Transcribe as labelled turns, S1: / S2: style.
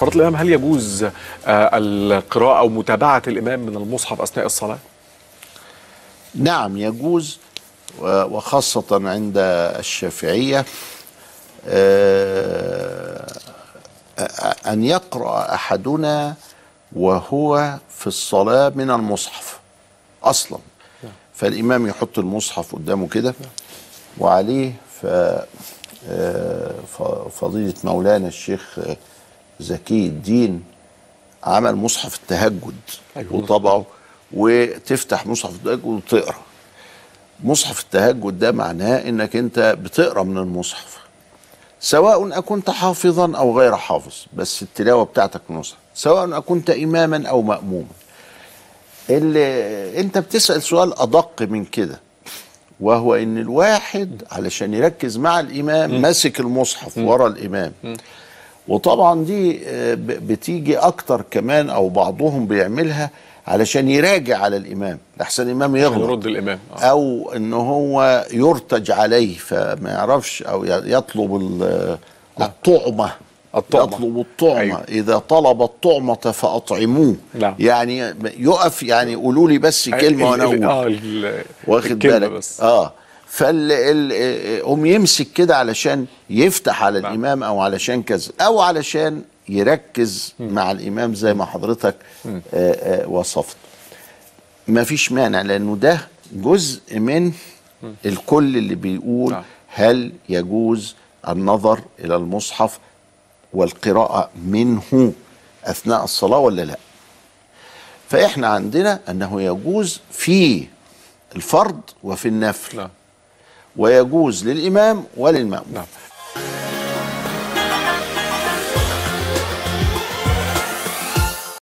S1: فرض الامام هل يجوز آه، القراءه او متابعه الامام من المصحف اثناء الصلاه
S2: نعم يجوز و- وخاصة عند الشافعية آه، آه، أن يقرأ أحدنا وهو في الصلاة من المصحف أصلا فالإمام يحط المصحف قدامه كده وعليه ف آه، ف- فضيلة مولانا الشيخ آه، زكي الدين عمل مصحف التهجد
S1: أيوة.
S2: وطبعه وتفتح مصحف التهجد وتقرا مصحف التهجد ده معناه انك انت بتقرا من المصحف سواء اكنت حافظا او غير حافظ بس التلاوه بتاعتك من المصحف سواء اكنت اماما او ماموما اللي انت بتسال سؤال ادق من كده وهو ان الواحد علشان يركز مع الامام ماسك المصحف ورا الامام وطبعا دي آه، ب- بتيجي اكتر كمان او بعضهم بيعملها علشان يراجع على الامام لحسن الامام يغلط
S1: يرد الامام آه.
S2: او ان هو يرتج عليه فما يعرفش او ي- يطلب ال- الطعمه
S1: الطعمة.
S2: يطلب الطعمه
S1: أيوة.
S2: أيوة. اذا طلب الطعمه فاطعموه
S1: نعم.
S2: يعني يقف يعني قولوا لي بس كلمه وانا اقول
S1: اه ال-
S2: واخد
S1: الكلمة
S2: بالك
S1: بس
S2: اه فال ال- ال- قوم يمسك كده علشان يفتح على
S1: نعم.
S2: الامام او علشان كذا او علشان يركز مع الامام زي ما حضرتك آه آه وصفت ما فيش مانع لانه ده جزء من الكل اللي بيقول
S1: نعم.
S2: هل يجوز النظر الى المصحف والقراءه منه اثناء الصلاه ولا لا فاحنا عندنا انه يجوز في الفرض وفي النفل
S1: نعم
S2: ويجوز للامام وللمأموم
S1: نعم